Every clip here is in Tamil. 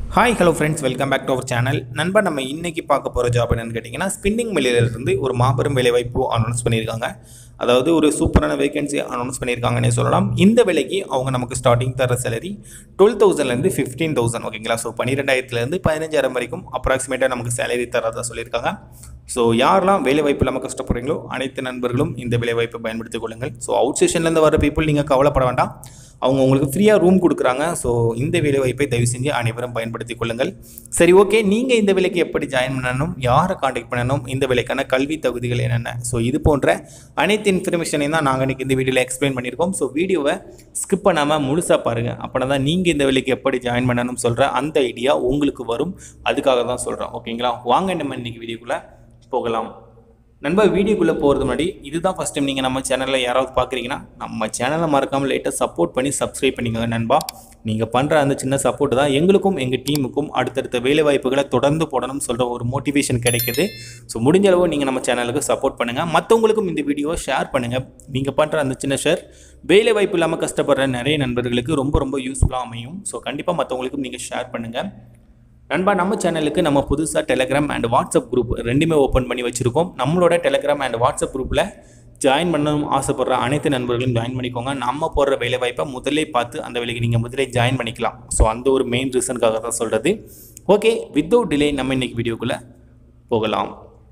hi hello friends welcome back to our channel நண்பா நம்ம இன்னைக்கு பார்க்க போகிற ஜாப் என்னன்னு கேட்டிங்கன்னா ஸ்பின்னிங் மில்லிலிருந்து ஒரு மாபெரும் வேலைவாய்ப்பு அனௌன்ஸ் பண்ணியிருக்காங்க அதாவது ஒரு சூப்பரான வேகன்சி அனௌன்ஸ் பண்ணியிருக்காங்கன்னே சொல்லலாம் இந்த வேலைக்கு அவங்க நமக்கு ஸ்டார்டிங் தர சேலரி டுவெல் தௌசண்ட்லேருந்து ஃபிஃப்டீன் தௌசண்ட் ஓகேங்களா ஸோ பன்னிரெண்டாயிரத்துலேருந்து பதினஞ்சாயிரம் வரைக்கும் அப்ராக்சிமேட்டாக நமக்கு சேலரி தரதா சொல்லியிருக்காங்க ஸோ யாரெல்லாம் வேலைவாய்ப்பு இல்லாமல் கஷ்டப்படுறீங்களோ அனைத்து நண்பர்களும் இந்த வேலைவாய்ப்பை பயன்படுத்திக் கொள்ளுங்கள் ஸோ அவுட் ஸ்டேஷன்லேருந்து வர பீப்புள் நீங்கள் கவலைப்பட வேண்டாம் அவங்க உங்களுக்கு ஃப்ரீயாக ரூம் கொடுக்குறாங்க ஸோ இந்த வேலைவாய்ப்பை தயவு செஞ்சு அனைவரும் பயன்படுத்திக் கொள்ளுங்கள் சரி ஓகே நீங்கள் இந்த வேலைக்கு எப்படி ஜாயின் பண்ணணும் யாரை காண்டாக்ட் பண்ணணும் இந்த வேலைக்கான கல்வி தகுதிகள் என்னென்ன ஸோ இது போன்ற அனைத்து இன்ஃபர்மேஷனையும் தான் நாங்கள் இன்றைக்கி இந்த வீடியோவில் எக்ஸ்பிளைன் பண்ணியிருக்கோம் ஸோ வீடியோவை ஸ்கிப் பண்ணாமல் முழுசாக பாருங்கள் அப்படின்னா தான் நீங்கள் இந்த வேலைக்கு எப்படி ஜாயின் பண்ணணும்னு சொல்கிற அந்த ஐடியா உங்களுக்கு வரும் அதுக்காக தான் சொல்கிறோம் ஓகேங்களா வாங்க நம்ம இன்றைக்கி வீடியோக்குள்ளே போகலாம் நண்பா வீடியோக்குள்ளே போகிறது முன்னாடி இதுதான் ஃபஸ்ட் டைம் நீங்கள் நம்ம சேனலில் யாராவது பார்க்குறீங்கன்னா நம்ம சேனலை மறக்காமல் லைட்டாக சப்போர்ட் பண்ணி சப்ஸ்கிரைப் பண்ணிக்கோங்க நண்பா நீங்கள் பண்ணுற அந்த சின்ன சப்போர்ட் தான் எங்களுக்கும் எங்கள் டீமுக்கும் அடுத்தடுத்த வேலை வாய்ப்புகளை தொடர்ந்து போடணும்னு சொல்கிற ஒரு மோட்டிவேஷன் கிடைக்குது ஸோ முடிஞ்ச அளவு நீங்கள் நம்ம சேனலுக்கு சப்போர்ட் பண்ணுங்கள் மற்றவங்களுக்கும் இந்த வீடியோவை ஷேர் பண்ணுங்கள் நீங்கள் பண்ணுற அந்த சின்ன ஷேர் வேலை வாய்ப்பு இல்லாமல் கஷ்டப்படுற நிறைய நண்பர்களுக்கு ரொம்ப ரொம்ப யூஸ்ஃபுல்லாக அமையும் ஸோ கண்டிப்பாக மற்றவங்களுக்கும் நீங்கள் ஷேர் பண்ணுங்கள் நண்பா நம்ம சேனலுக்கு நம்ம புதுசாக டெலகிராம் அண்ட் வாட்ஸ்அப் குரூப் ரெண்டுமே ஓப்பன் பண்ணி வச்சுருக்கோம் நம்மளோட டெலகிராம் அண்ட் வாட்ஸ்அப் குரூப்பில் ஜாயின் பண்ணணும் ஆசைப்படுற அனைத்து நண்பர்களும் ஜாயின் பண்ணிக்கோங்க நம்ம போடுற வேலை வாய்ப்பை முதலே பார்த்து அந்த வேலைக்கு நீங்கள் முதலே ஜாயின் பண்ணிக்கலாம் ஸோ அந்த ஒரு மெயின் ரீசனுக்காக தான் சொல்கிறது ஓகே வித்தவுட் டிலே நம்ம இன்னைக்கு வீடியோக்குள்ளே போகலாம்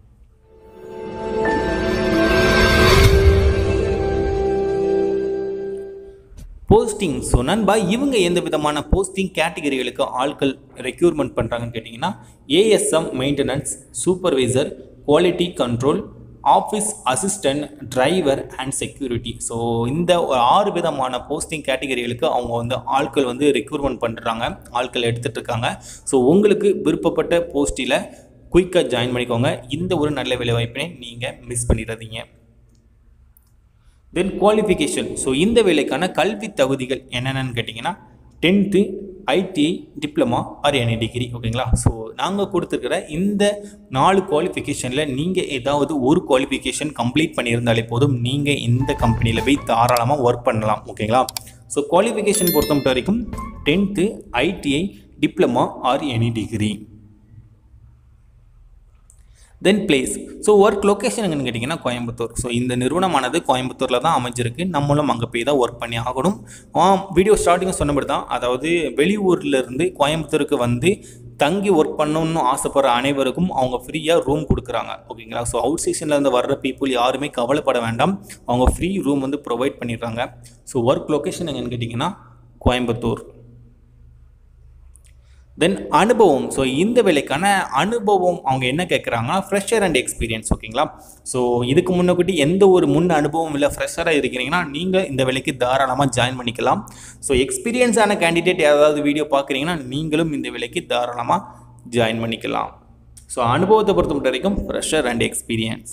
போஸ்டிங் ஸோ நண்பா இவங்க எந்த விதமான போஸ்டிங் கேட்டகரிகளுக்கு ஆட்கள் ரெக்யூர்மெண்ட் பண்ணுறாங்கன்னு கேட்டிங்கன்னா ASM maintenance supervisor quality control office assistant driver and security so இந்த ஒரு ஆறு விதமான போஸ்டிங் கேட்டகரிகளுக்கு அவங்க வந்து ஆட்கள் வந்து ரெக்ரூட்மெண்ட் பண்ணுறாங்க ஆட்கள் எடுத்துகிட்டு இருக்காங்க ஸோ உங்களுக்கு விருப்பப்பட்ட போஸ்ட்டில் குயிக்காக ஜாயின் பண்ணிக்கோங்க இந்த ஒரு நல்ல வேலை வாய்ப்பினை நீங்கள் மிஸ் பண்ணிடாதீங்க தென் குவாலிஃபிகேஷன் ஸோ இந்த வேலைக்கான கல்வி தகுதிகள் என்னென்னு கேட்டிங்கன்னா tenth ITI diploma or any degree ஓகேங்களா ஸோ நாங்கள் கொடுத்துருக்கிற இந்த நாலு குவாலிஃபிகேஷனில் நீங்கள் ஏதாவது ஒரு குவாலிஃபிகேஷன் கம்ப்ளீட் பண்ணியிருந்தாலே போதும் நீங்கள் இந்த கம்பெனியில் போய் தாராளமாக ஒர்க் பண்ணலாம் ஓகேங்களா ஸோ குவாலிஃபிகேஷன் பொறுத்த மட்டும் வரைக்கும் tenth ITI diploma or any degree then place so work location எங்கன்னு கேட்டிங்கன்னா கோயம்புத்தூர் ஸோ இந்த நிறுவனமானது கோயம்புத்தூரில் தான் அமைஞ்சிருக்கு நம்மளும் அங்கே போய் தான் ஒர்க் பண்ணி ஆகணும் வீடியோ ஸ்டார்டிங் சொன்னபடி தான் அதாவது வெளியூர்லேருந்து கோயம்புத்தூருக்கு வந்து தங்கி ஒர்க் பண்ணணும்னு ஆசைப்படுற அனைவருக்கும் அவங்க ஃப்ரீயாக ரூம் கொடுக்குறாங்க ஓகேங்களா ஸோ அவுட் ஸ்டேஷன்லேருந்து வர்ற பீப்புள் யாருமே கவலைப்பட வேண்டாம் அவங்க ஃப்ரீ ரூம் வந்து ப்ரொவைட் பண்ணிடுறாங்க ஸோ ஒர்க் லொக்கேஷன் எங்கன்னு கேட்டிங்கன்னா கோயம்புத்தூர் தென் அனுபவம் ஸோ இந்த வேலைக்கான அனுபவம் அவங்க என்ன கேட்குறாங்கன்னா ஃப்ரெஷர் அண்ட் எக்ஸ்பீரியன்ஸ் ஓகேங்களா ஸோ இதுக்கு முன்னக்கூட்டி எந்த ஒரு முன் அனுபவம் இல்லை ஃப்ரெஷராக இருக்கிறீங்கன்னா நீங்கள் இந்த வேலைக்கு தாராளமாக ஜாயின் பண்ணிக்கலாம் ஸோ எக்ஸ்பீரியன்ஸான கேண்டிடேட் ஏதாவது வீடியோ பார்க்குறீங்கன்னா நீங்களும் இந்த வேலைக்கு தாராளமாக ஜாயின் பண்ணிக்கலாம் ஸோ அனுபவத்தை பொறுத்த மட்டும் வரைக்கும் fresher and experience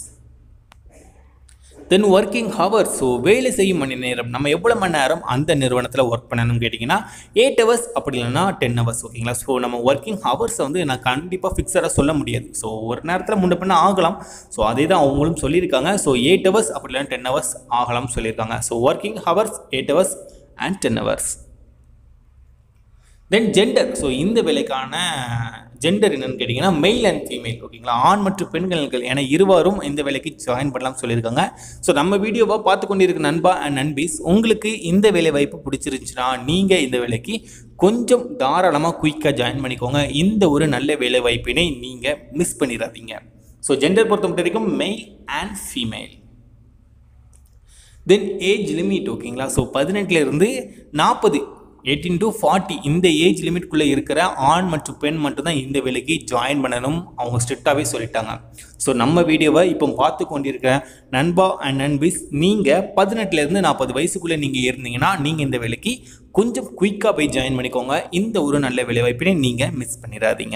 then working hour so வேலை செய்யும் மணி நேரம் நம்ம எவ்வளோ மணி நேரம் அந்த நிறுவனத்தில் ஒர்க் பண்ணணும்னு கேட்டிங்கன்னா எயிட் ஹவர்ஸ் அப்படி இல்லைன்னா டென் ஹவர்ஸ் ஓகேங்களா ஸோ நம்ம ஒர்க்கிங் ஹவர்ஸை வந்து நான் கண்டிப்பாக ஃபிக்ஸடாக சொல்ல முடியாது ஸோ ஒரு நேரத்தில் முன்ன பண்ண ஆகலாம் ஸோ அதே தான் அவங்களும் சொல்லியிருக்காங்க ஸோ எயிட் ஹவர்ஸ் அப்படி இல்லைன்னா டென் ஹவர்ஸ் ஆகலாம்னு சொல்லியிருக்காங்க so working hours eight hours and ten hours then gender so இந்த வேலைக்கான ஜெண்டர் என்னன்னு கேட்டிங்கன்னா மெயில் அண்ட் ஃபீமேல் ஓகேங்களா ஆண் மற்றும் பெண்கள் என இருவரும் இந்த வேலைக்கு ஜாயின் பண்ணலாம் சொல்லியிருக்காங்க ஸோ நம்ம வீடியோவை பார்த்து கொண்டிருக்க நண்பா அண்ட் நண்பீஸ் உங்களுக்கு இந்த வேலை வாய்ப்பு பிடிச்சிருந்துச்சுன்னா நீங்கள் இந்த வேலைக்கு கொஞ்சம் தாராளமாக குயிக்காக ஜாயின் பண்ணிக்கோங்க இந்த ஒரு நல்ல வேலை வாய்ப்பினை நீங்கள் மிஸ் பண்ணிடாதீங்க ஸோ ஜெண்டர் பொறுத்த மட்டும் வரைக்கும் male and female then age limit ஓகேங்களா ஸோ பதினெட்டுலேருந்து நாற்பது எயிட்டீன் டு ஃபார்ட்டி இந்த ஏஜ் லிமிட்குள்ளே இருக்கிற ஆண் மற்றும் பெண் மட்டும்தான் இந்த வேலைக்கு ஜாயின் பண்ணணும் அவங்க ஸ்ட்ரிக்டாகவே சொல்லிட்டாங்க ஸோ நம்ம வீடியோவை இப்போ பார்த்து கொண்டிருக்கிற நண்பா அண்ட் நண்பிஸ் நீங்கள் பதினெட்டுலேருந்து நாற்பது வயசுக்குள்ளே நீங்கள் இருந்தீங்கன்னா நீங்கள் இந்த வேலைக்கு கொஞ்சம் குயிக்காக போய் ஜாயின் பண்ணிக்கோங்க இந்த ஒரு நல்ல வேலைவாய்ப்பினை நீங்கள் மிஸ் பண்ணிடாதீங்க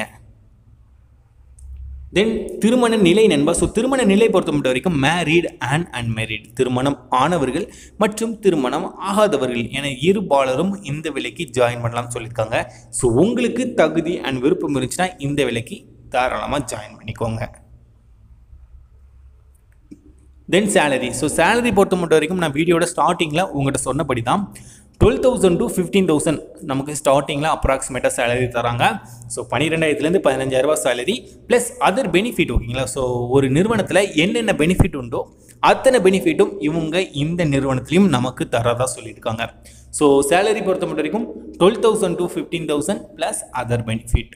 தென் திருமண நிலை நண்பா ஸோ திருமண நிலை பொறுத்த மட்டும் வரைக்கும் மேரீட் அண்ட் அன்மேரிட் திருமணம் ஆனவர்கள் மற்றும் திருமணம் ஆகாதவர்கள் என இருபாலரும் இந்த வேலைக்கு ஜாயின் பண்ணலாம்னு சொல்லியிருக்காங்க ஸோ உங்களுக்கு தகுதி அண்ட் விருப்பம் இருந்துச்சுன்னா இந்த வேலைக்கு தாராளமாக ஜாயின் பண்ணிக்கோங்க தென் சேலரி ஸோ சேலரி பொறுத்த மட்டும் வரைக்கும் நான் வீடியோட ஸ்டார்டிங்கில் உங்கள்கிட்ட சொன்னபடி தான் twelve thousand to fifteen thousand நமக்கு ஸ்டார்டிங்கில் அப்ராக்சிமேட்டாக சேலரி தராங்க ஸோ பன்னிரெண்டாயிரத்துலேருந்து பதினஞ்சாயிரரூபா சேலரி ப்ளஸ் அதர் பெனிஃபிட் ஓகேங்களா ஸோ ஒரு நிறுவனத்தில் என்னென்ன பெனிஃபிட் உண்டோ அத்தனை பெனிஃபிட்டும் இவங்க இந்த நிறுவனத்துலையும் நமக்கு தரதா சொல்லியிருக்காங்க ஸோ சேலரி பொறுத்த மட்டும் வரைக்கும் twelve thousand to fifteen thousand plus other benefit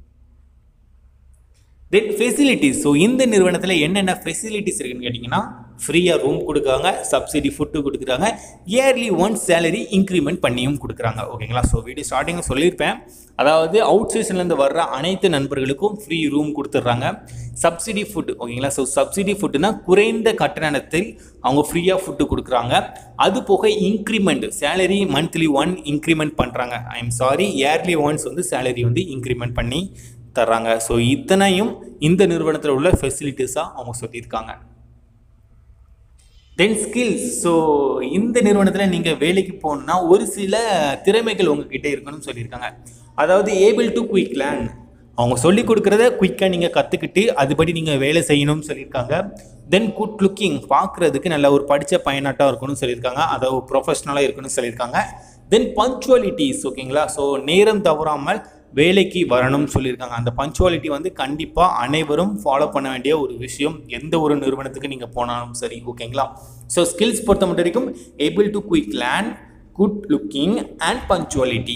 then facilities so இந்த நிறுவனத்தில் என்னென்ன ஃபெசிலிட்டிஸ் இருக்குன்னு கேட்டிங்கன்னா ஃப்ரீயாக ரூம் கொடுக்குறாங்க சப்சிடி ஃபுட்டு கொடுக்குறாங்க இயர்லி ஒன் சேலரி இன்க்ரிமெண்ட் பண்ணியும் கொடுக்குறாங்க ஓகேங்களா ஸோ வீடியோ ஸ்டார்டிங்கில் சொல்லியிருப்பேன் அதாவது அவுட் ஸ்டேஷன்லேருந்து வர்ற அனைத்து நண்பர்களுக்கும் ஃப்ரீ ரூம் கொடுத்துட்றாங்க சப்சிடி ஃபுட் ஓகேங்களா ஸோ சப்சிடி ஃபுட்டுனா குறைந்த கட்டணத்தில் அவங்க ஃப்ரீயாக ஃபுட்டு கொடுக்குறாங்க அது போக increment salary monthly one increment பண்ணுறாங்க I'm sorry yearly once வந்து சேலரி வந்து இன்க்ரிமெண்ட் பண்ணி தர்றாங்க ஸோ இத்தனையும் இந்த நிறுவனத்தில் உள்ள ஃபெசிலிட்டிஸாக அவங்க சொல்லியிருக்காங்க தென் ஸ்கில்ஸ் ஸோ இந்த நிறுவனத்தில் நீங்கள் வேலைக்கு போகணுன்னா ஒரு சில திறமைகள் உங்ககிட்ட இருக்கணும்னு சொல்லியிருக்காங்க அதாவது ஏபிள் டு குயிக் லேர்ன் அவங்க சொல்லி கொடுக்குறத குயிக்காக நீங்கள் கற்றுக்கிட்டு அதுபடி நீங்கள் வேலை செய்யணும்னு சொல்லியிருக்காங்க தென் குட் லுக்கிங் பார்க்குறதுக்கு நல்ல ஒரு படித்த பயனாட்டாக இருக்கணும்னு சொல்லியிருக்காங்க அதாவது ப்ரொஃபஷ்னலாக இருக்கணும்னு சொல்லியிருக்காங்க தென் பங்க்சுவாலிட்டிஸ் ஓகேங்களா ஸோ நேரம் தவறாமல் வேலைக்கு வரணும்னு சொல்லியிருக்காங்க அந்த பஞ்சுவாலிட்டி வந்து கண்டிப்பாக அனைவரும் ஃபாலோ பண்ண வேண்டிய ஒரு விஷயம் எந்த ஒரு நிறுவனத்துக்கு நீங்கள் போனாலும் சரி ஓகேங்களா ஸோ ஸ்கில்ஸ் பொறுத்த மட்டும் வரைக்கும் able to quick learn good looking and punctuality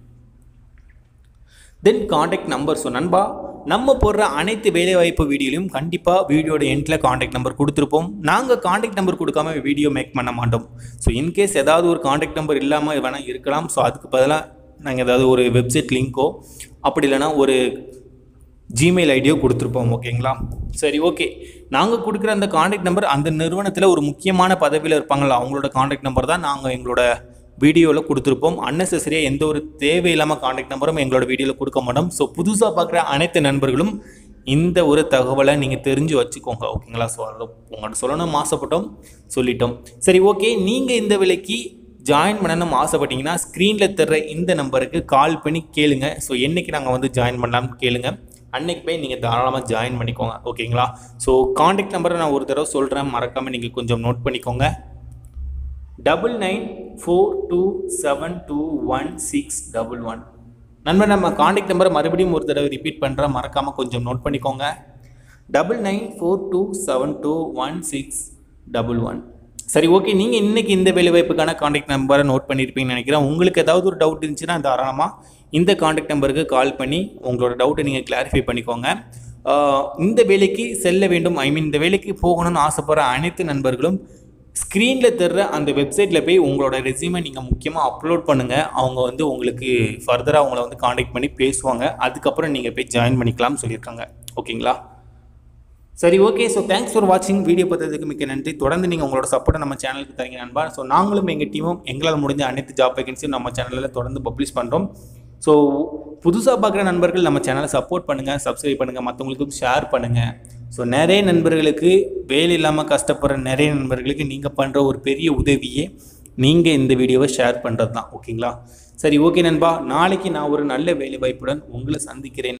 then contact number so நண்பா நம்ம போடுற அனைத்து வேலைவாய்ப்பு வீடியோலையும் கண்டிப்பாக வீடியோட எண்டில் காண்டாக்ட் நம்பர் கொடுத்துருப்போம் நாங்கள் காண்டாக்ட் நம்பர் கொடுக்காம வீடியோ மேக் பண்ண மாட்டோம் ஸோ இன்கேஸ் ஏதாவது ஒரு காண்டாக்ட் நம்பர் இல்லாமல் வேணால் இருக்கலாம் ஸோ அதுக்கு பதிலாக நாங்கள் ஏதாவது ஒரு வெப்சைட் லிங்க்கோ அப்படி இல்லைனா ஒரு ஜிமெயில் ஐடியோ கொடுத்துருப்போம் ஓகேங்களா சரி ஓகே நாங்கள் கொடுக்குற அந்த காண்டாக்ட் நம்பர் அந்த நிறுவனத்தில் ஒரு முக்கியமான பதவியில் இருப்பாங்களா அவங்களோட காண்டாக்ட் நம்பர் தான் நாங்கள் எங்களோட வீடியோவில் கொடுத்துருப்போம் அன்னெசரியாக எந்த ஒரு தேவையில்லாமல் காண்டாக்ட் நம்பரும் எங்களோட வீடியோவில் கொடுக்க மாட்டோம் ஸோ புதுசாக பார்க்குற அனைத்து நண்பர்களும் இந்த ஒரு தகவலை நீங்கள் தெரிஞ்சு வச்சுக்கோங்க ஓகேங்களா ஸோ அதை உங்கள்கிட்ட சொல்லணும் ஆசைப்பட்டோம் சொல்லிட்டோம் சரி ஓகே நீங்கள் இந்த விலைக்கு ஜாயின் பண்ணணும்னு ஆசைப்பட்டீங்கன்னா ஸ்க்ரீனில் தர்ற இந்த நம்பருக்கு கால் பண்ணி கேளுங்க ஸோ என்றைக்கு நாங்கள் வந்து ஜாயின் பண்ணலாம்னு கேளுங்க அன்னைக்கு போய் நீங்கள் தாராளமாக ஜாயின் பண்ணிக்கோங்க ஓகேங்களா ஸோ காண்டாக்ட் நம்பரை நான் ஒரு தடவை சொல்கிறேன் மறக்காமல் நீங்கள் கொஞ்சம் நோட் பண்ணிக்கோங்க double nine four two seven two one six double one நண்பர் நம்ம காண்டாக்ட் நம்பரை மறுபடியும் ஒரு தடவை ரிப்பீட் பண்ணுறேன் மறக்காமல் கொஞ்சம் நோட் பண்ணிக்கோங்க double nine four two seven two one six double one சரி ஓகே நீங்கள் இன்றைக்கி இந்த வேலைவாய்ப்புக்கான காண்டாக்ட் நம்பரை நோட் பண்ணியிருப்பீங்கன்னு நினைக்கிறேன் உங்களுக்கு ஏதாவது ஒரு டவுட் இருந்துச்சுன்னா தாராளமாக இந்த காண்டாக்ட் நம்பருக்கு கால் பண்ணி உங்களோட டவுட்டை நீங்கள் கிளாரிஃபை பண்ணிக்கோங்க ஆஹ் இந்த வேலைக்கு செல்ல வேண்டும் ஐ மீன் இந்த வேலைக்கு போகணும்னு ஆசைப்படுற அனைத்து நண்பர்களும் ஸ்க்ரீனில் தர்ற அந்த வெப்சைட்டில் போய் உங்களோட ரெஸ்யூமை நீங்கள் முக்கியமாக அப்லோட் பண்ணுங்கள் அவங்க வந்து உங்களுக்கு ஃபர்தராக அவங்கள வந்து காண்டாக்ட் பண்ணி பேசுவாங்க அதுக்கப்புறம் நீங்கள் போய் ஜாயின் பண்ணிக்கலாம்னு சொல்லியிருக்காங்க ஓகேங்களா சரி ஓகே ஸோ தேங்க்ஸ் ஃபார் வாட்சிங் வீடியோ பார்த்ததுக்கு மிக்க நன்றி தொடர்ந்து நீங்கள் உங்களோட சப்போர்ட்டை நம்ம சேனலுக்கு தரீங்க நண்பா ஸோ நாங்களும் எங்கள் டீமும் எங்களால் முடிஞ்ச அனைத்து ஜாப் வேகன்சியும் நம்ம சேனலில் தொடர்ந்து பப்ளிஷ் பண்ணுறோம் ஸோ புதுசாக பார்க்குற நண்பர்கள் நம்ம சேனலை சப்போர்ட் பண்ணுங்கள் சப்ஸ்கிரைப் பண்ணுங்கள் மற்றவங்களுக்கும் ஷேர் பண்ணுங்கள் ஸோ நிறைய நண்பர்களுக்கு வேலை இல்லாமல் கஷ்டப்படுற நிறைய நண்பர்களுக்கு நீங்கள் பண்ணுற ஒரு பெரிய உதவியே நீங்கள் இந்த வீடியோவை ஷேர் பண்ணுறது தான் ஓகேங்களா சரி ஓகே நண்பா நாளைக்கு நான் ஒரு நல்ல வேலை வாய்ப்புடன் உங்களை சந்திக்கிறேன்